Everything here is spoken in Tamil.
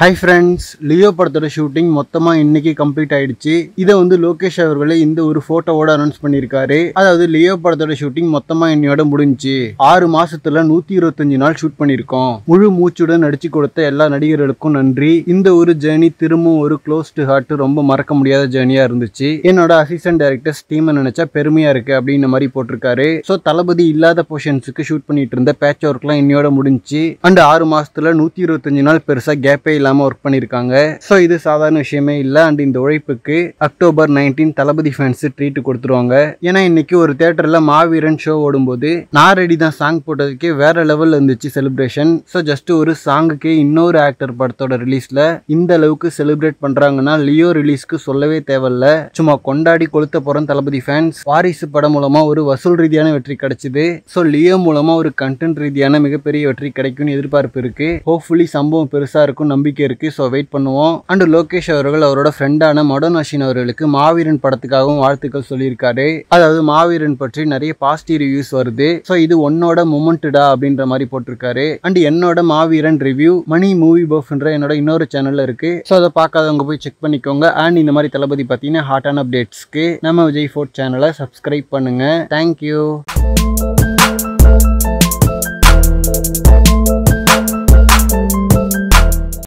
ஹாய் ஃப்ரெண்ட்ஸ் லியோ படத்தோட ஷூட்டிங் மொத்தமாக இன்னைக்கு கம்ப்ளீட் ஆயிடுச்சு இதை வந்து லோகேஷ் அவர்களே இந்த ஒரு ஃபோட்டோவோட அனௌன்ஸ் பண்ணியிருக்காரு அதாவது லியோ படத்தோட ஷூட்டிங் மொத்தமாக இன்னையோட முடிஞ்சுச்சு ஆறு மாசத்துல நூற்றி இருபத்தஞ்சு நாள் ஷூட் பண்ணியிருக்கோம் முழு மூச்சுடன் நடிச்சு கொடுத்த எல்லா நடிகர்களுக்கும் நன்றி இந்த ஒரு ஜேர்னி திரும்பவும் ஒரு க்ளோஸ் டு ஹார்ட் ரொம்ப மறக்க முடியாத ஜேர்னியாக இருந்துச்சு என்னோட அசிஸ்டன்ட் டைரக்டர் டீமை நினைச்சா பெருமையா இருக்கு அப்படின்ற மாதிரி போட்டிருக்காரு ஸோ தளபதி இல்லாத போர்ஷன்ஸுக்கு ஷூட் பண்ணிட்டு இருந்த பேட்ச் ஒர்க்லாம் இன்னையோட முடிஞ்சுச்சு அண்ட் ஆறு மாசத்துல நூற்றி இருபத்தஞ்சு நாள் பெருசாக கேப்பே இல்லாமல் ஒர்க் பண்ணியிருக்காங்க ஸோ இது சாதாரண விஷயமே இல்லை அண்ட் இந்த உழைப்புக்கு அக்டோபர் நைன்டீன் தளபதி ஃபேன்ஸ் ட்ரீட் கொடுத்துருவாங்க ஏன்னா இன்னைக்கு ஒரு தேட்டரில் மாவீரன் ஷோ ஓடும்போது நான் ரெடி தான் சாங் போட்டதுக்கே வேற லெவலில் இருந்துச்சு செலிப்ரேஷன் ஸோ ஜஸ்ட் ஒரு சாங்குக்கு இன்னொரு ஆக்டர் படத்தோட ரிலீஸில் இந்த அளவுக்கு செலிப்ரேட் பண்ணுறாங்கன்னா லியோ ரிலீஸ்க்கு சொல்லவே தேவையில்ல சும்மா கொண்டாடி கொளுத்த போகிறோம் தளபதி ஃபேன்ஸ் வாரிசு படம் மூலமாக ஒரு வசூல் ரீதியான வெற்றி கிடைச்சிது ஸோ லியோ மூலமாக ஒரு கண்டென்ட் ரீதியான மிகப்பெரிய வெற்றி கிடைக்கும்னு எதிர்பார்ப்பு இருக்கு ஹோப்ஃபுல்லி சம்பவம் பெருசாக இருக்கும் நம்பிக்கை இருக்கு ஸோ வெயிட் பண்ணுவோம் அண்ட் லோகேஷ் அவர்கள் அவரோட ஃப்ரெண்டான மடன் அஷின் அவர்களுக்கு மாவீரன் படத்துக்காகவும் வாழ்த்துக்கள் சொல்லியிருக்காரு அதாவது மாவீரன் பற்றி நிறைய பாசிட்டிவ் ரிவ்யூஸ் வருது ஸோ இது உன்னோட மொமெண்ட்டடா அப்படின்ற மாதிரி போட்டிருக்காரு அண்ட் என்னோட மாவீரன் ரிவ்யூ மணி மூவி பஃப்ன்ற என்னோட இன்னொரு சேனல்ல இருக்கு ஸோ அதை பார்க்காதவங்க போய் செக் பண்ணிக்கோங்க அண்ட் இந்த மாதிரி தளபதி பார்த்தீங்கன்னா ஹாட்டான அப்டேட்ஸ்க்கு நம்ம விஜய் ஃபோர்ட் சேனலை சப்ஸ்கிரைப் பண்ணுங்க தேங்க்யூ